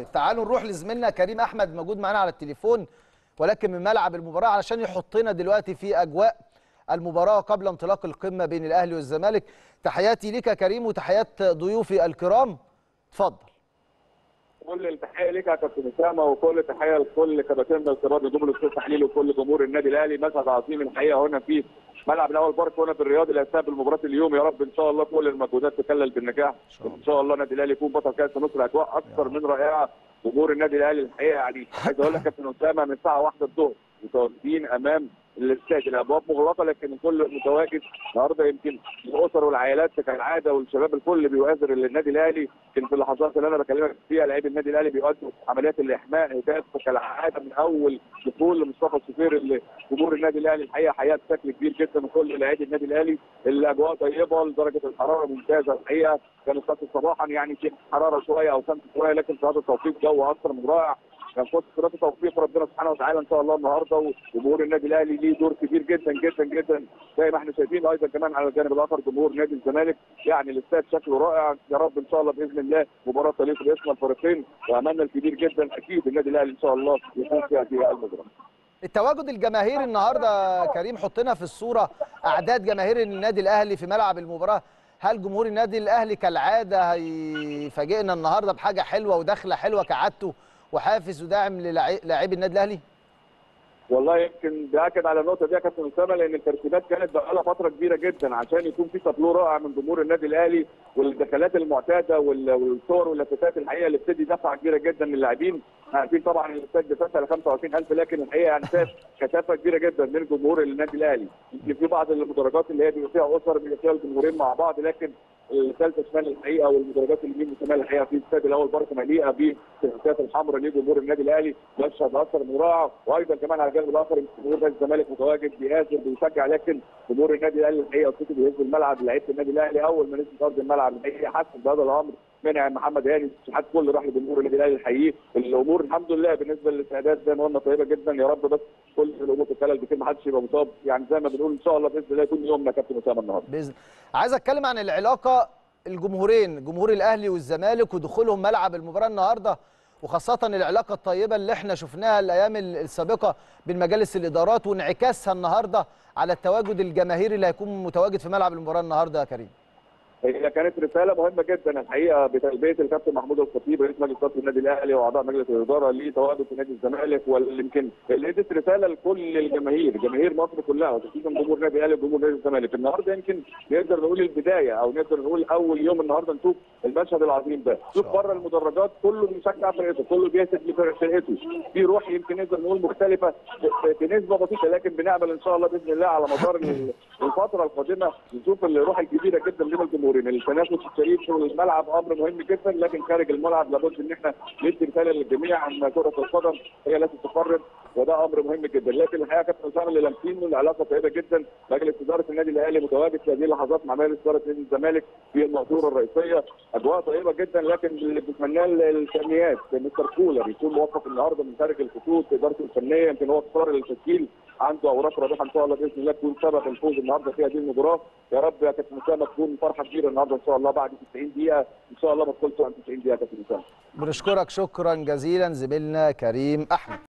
تعالوا نروح لزميلنا كريم احمد موجود معانا على التليفون ولكن من ملعب المباراه علشان يحطنا دلوقتي في اجواء المباراه قبل انطلاق القمه بين الاهلي والزمالك تحياتي ليك يا كريم وتحيات ضيوفي الكرام اتفضل كل التحيه ليك يا كابتن اسامه وكل تحيه لكل كباتننا الكبار نجوم الاستاذ تحليل وكل جمهور النادي الاهلي مشهد عظيم الحقيقه هنا في ملعب الاول بارك هنا في الرياض اللي هيستقبل مباراه اليوم يا رب ان شاء الله كل المجهودات تكلل بالنجاح ان شاء الله النادي الاهلي يكون بطل كاس مصر اجواء اكثر من رائعه جمهور النادي الاهلي الحقيقه يعني عايز اقول لك يا كابتن اسامه من الساعه 1 الظهر متواجدين امام الاستاد الابواب مغلقه لكن الكل متواجد النهارده يمكن الاسر والعائلات كالعاده والشباب الكل بيؤازر النادي الاهلي يمكن في اللحظات اللي انا بكلمك فيها لعيب النادي الاهلي بيؤدوا عمليات الاحماء هتاف كالعاده من اول دخول لمصطفى السفير اللي جمهور النادي الاهلي الحقيقه حياه بشكل كبير جدا وكل لاعبي النادي الاهلي الاجواء طيبه درجه الحراره ممتازه الحقيقه كانت فتره صباحا يعني في حراره شويه او شمس شويه لكن في هذا التوقيت جو اكثر من رائع كان كنت ثلاثة توفيق ربنا سبحانه وتعالى ان شاء الله النهارده وجمهور النادي الاهلي ليه دور كبير جدا جدا جدا زي ما احنا شايفين ايضا كمان على الجانب الاخر جمهور نادي الزمالك يعني الاستاد شكله رائع يا رب ان شاء الله باذن الله مباراه تليق باسم الفريقين واملنا الكبير جدا اكيد النادي الاهلي ان شاء الله يكون فيها في المباراه. التواجد الجماهيري النهارده كريم حطنا في الصوره اعداد جماهير النادي الاهلي في ملعب المباراه هل جمهور النادي الاهلي كالعاده هيفاجئنا النهارده بحاجه حلوه ودخله حلوه كعادته وحافز وداعم للاعبي النادي الاهلي؟ والله يمكن بياكد على النقطه دي يا كابتن اسامه لان الترتيبات كانت بقالها فتره كبيره جدا عشان يكون في تابلو رائع من جمهور النادي الاهلي والدخلات المعتاده والصور واللافتات الحقيقه اللي بتدي دفعه كبيره جدا للاعبين عارفين طبعا الاستاد بيفتح ل 25000 لكن الحقيقه يعني شايف كثافه كبيره جدا من جمهور النادي الاهلي يمكن في بعض المدرجات اللي هي بيبقى فيها اسر بيبقى فيها الجمهورين مع بعض لكن الثالثه شمال الحقيقه والمدرجات اليمين وشمال الحقيقه في الاستاد الاول برضه مليئه بالتيشيرتات الحمراء لجمهور النادي الاهلي مشهد اكثر من رائع وايضا كمان على الجانب الاخر جمهور نادي الزمالك متواجد بيهاجم بيشجع لكن جمهور النادي الاهلي الحقيقه صوته بيهز الملعب لعيبه النادي الاهلي اول ما نزل ارض الملعب الحقيقه حس بهذا الامر منع محمد هاني الاتحاد كله راح لجمهور النادي الاهلي الحقيقي الامور الحمد لله بالنسبه للاستعداد زي ما قلنا طيبه جدا يا رب بس كل الامور تتكلل بكل ما حدش يبقى مصاب يعني زي ما بنقول ان شاء الله باذن الله يكون يومنا كابتن اسامه النهارده باذن عايز اتكلم عن العلاقه الجمهورين جمهور الاهلي والزمالك ودخولهم ملعب المباراه النهارده وخاصه العلاقه الطيبه اللي احنا شفناها الايام السابقه بين مجالس الادارات وانعكاسها النهارده على التواجد الجماهيري اللي هيكون متواجد في ملعب المباراه النهارده يا كريم هي كانت رساله مهمه جدا الحقيقه بتلبيه الكابتن محمود الخطيب رئيس مجلس اداره النادي الاهلي واعضاء مجلس الاداره لتواجد في نادي الزمالك واللي يمكن اللي ادت رساله لكل الجماهير جماهير مصر كلها وخصوصا جمهور النادي الاهلي وجمهور نادي الزمالك النهارده يمكن نقدر نقول البدايه او نقدر نقول اول يوم النهارده نشوف المشهد العظيم ده شوف بره المدرجات كله بيشجع فرقته كله بيهتف لفرقته في روح يمكن نقدر نقول مختلفه بنسبه بسيطه لكن بنعمل ان شاء الله باذن الله على مدار الفتره القادمه نشوف الروح الكبيره جدا بين الجمهورين التنافس الشريف في الملعب امر مهم جدا لكن خارج الملعب لابد ان احنا ندي رساله للجميع ان كره القدم هي التي تقرر وده امر مهم جدا لكن الحقيقه كابتن اسامه اللي لامسين العلاقه طيبه جدا مجلس اداره النادي الاهلي متواجد في هذه اللحظات مع مجلس اداره نادي الزمالك في المنظوره الرئيسيه اجواء طيبه جدا لكن اللي بنتمناه الفنيات مستر كولر يكون موفق النهارده من خارج الخطوط ادارته الفنيه يمكن هو اختار التشكيل عنده اوراق رابحه ان شاء الله باذن الله تكون سبب الفوز النهارده في هذه المباراه يا رب يا كابتن اسامه تكون فرحه كبيره النهارده ان شاء الله بعد 90 دقيقه ان شاء الله ما تدخلش عن 90 دقيقه يا كابتن اسامه بنشكرك شكرا جزيلا زميلنا كريم احمد